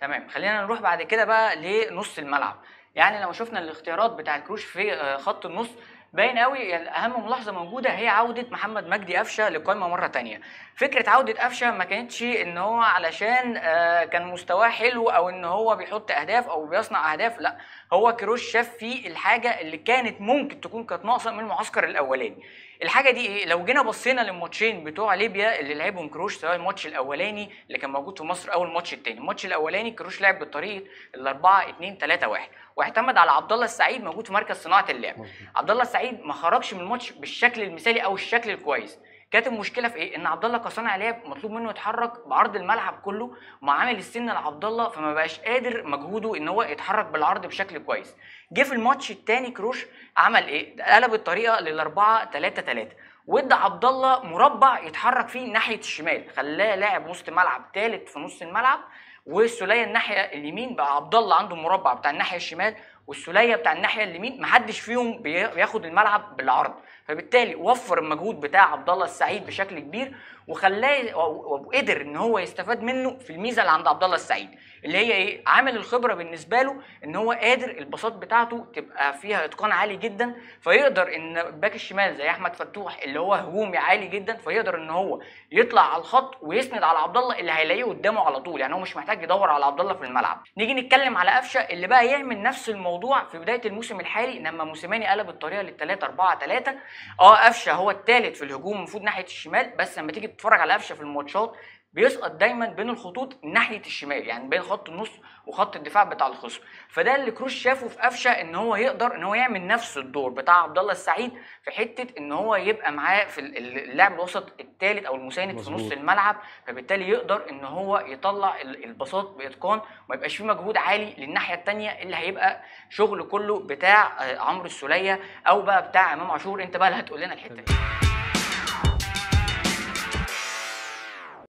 تمام خلينا نروح بعد كده بقى لنص الملعب يعني لو شفنا الاختيارات بتاع الكروش في آه، خط النص باين قوي يعني اهم ملاحظه موجوده هي عوده محمد مجدي قفشه للقائمه مره تانية فكره عوده قفشه ما كانتش ان هو علشان آه، كان مستواه حلو او ان هو بيحط اهداف او بيصنع اهداف لا هو كروش شاف فيه الحاجه اللي كانت ممكن تكون كانت ناقصه من المعسكر الاولاني الحاجه دي ايه لو جينا بصينا للماتشين بتوع ليبيا اللي لعبهم كروش سواء الماتش الاولاني اللي كان موجود في مصر او الماتش الثاني الماتش الاولاني كروش لعب بالطريقه ال 4 2 3 1 واعتمد على عبد الله السعيد موجود في مركز صناعه اللعب مظبوط. عبد الله السعيد ما خرجش من الماتش بالشكل المثالي او الشكل الكويس كانت المشكله في ايه ان عبد الله كصانع لعب مطلوب منه يتحرك بعرض الملعب كله ومع عامل السن لعبد الله فما بقاش قادر مجهوده ان هو يتحرك بالعرض بشكل كويس جه في الماتش الثاني كروش عمل ايه قلب الطريقه لل 4 3 3 وادى عبد الله مربع يتحرك فيه ناحيه الشمال خلاه لاعب وسط ملعب ثالث في نص الملعب والسوليه الناحيه اليمين بقى عبد الله عنده مربع بتاع الناحيه الشمال والسوليه بتاع الناحيه اليمين محدش فيهم بي- بياخد الملعب بالعرض فبالتالي وفر المجهود بتاع عبد الله السعيد بشكل كبير وخلاه و- وقدر ان هو يستفاد منه في الميزه اللي عند عبد الله السعيد اللي هي ايه عامل الخبره بالنسبه له ان هو قادر الباصات بتاعته تبقى فيها اتقان عالي جدا فيقدر ان الباك الشمال زي احمد فتوح اللي هو هجومي عالي جدا فيقدر ان هو يطلع على الخط ويسند على عبد الله اللي هيلاقيه قدامه على طول يعني هو مش محتاج يدور على عبد الله في الملعب نيجي نتكلم على قفشه اللي بقى يعمل نفس الموضوع في بدايه الموسم الحالي لما موسيماني قلب الطريقه لل 3 4 3 اه قفشه هو الثالث في الهجوم المفروض ناحيه الشمال بس لما تيجي تتفرج على قفشه في الماتشات بيسقط دايما بين الخطوط ناحيه الشمال يعني بين خط النص وخط الدفاع بتاع الخصم فده اللي كروش شافه في قفشه ان هو يقدر ان هو يعمل نفس الدور بتاع عبد الله السعيد في حته ان هو يبقى معاه في ال- ال- اللاعب الوسط الثالث او المساند في مظبوط. نص الملعب فبالتالي يقدر ان هو يطلع ال- الباصات باتقان وما يبقاش فيه مجهود عالي للناحيه الثانيه اللي هيبقى شغل كله بتاع آه، عمرو السوليه او بقى بتاع امام عاشور انت بقى اللي هتقول لنا الحته دي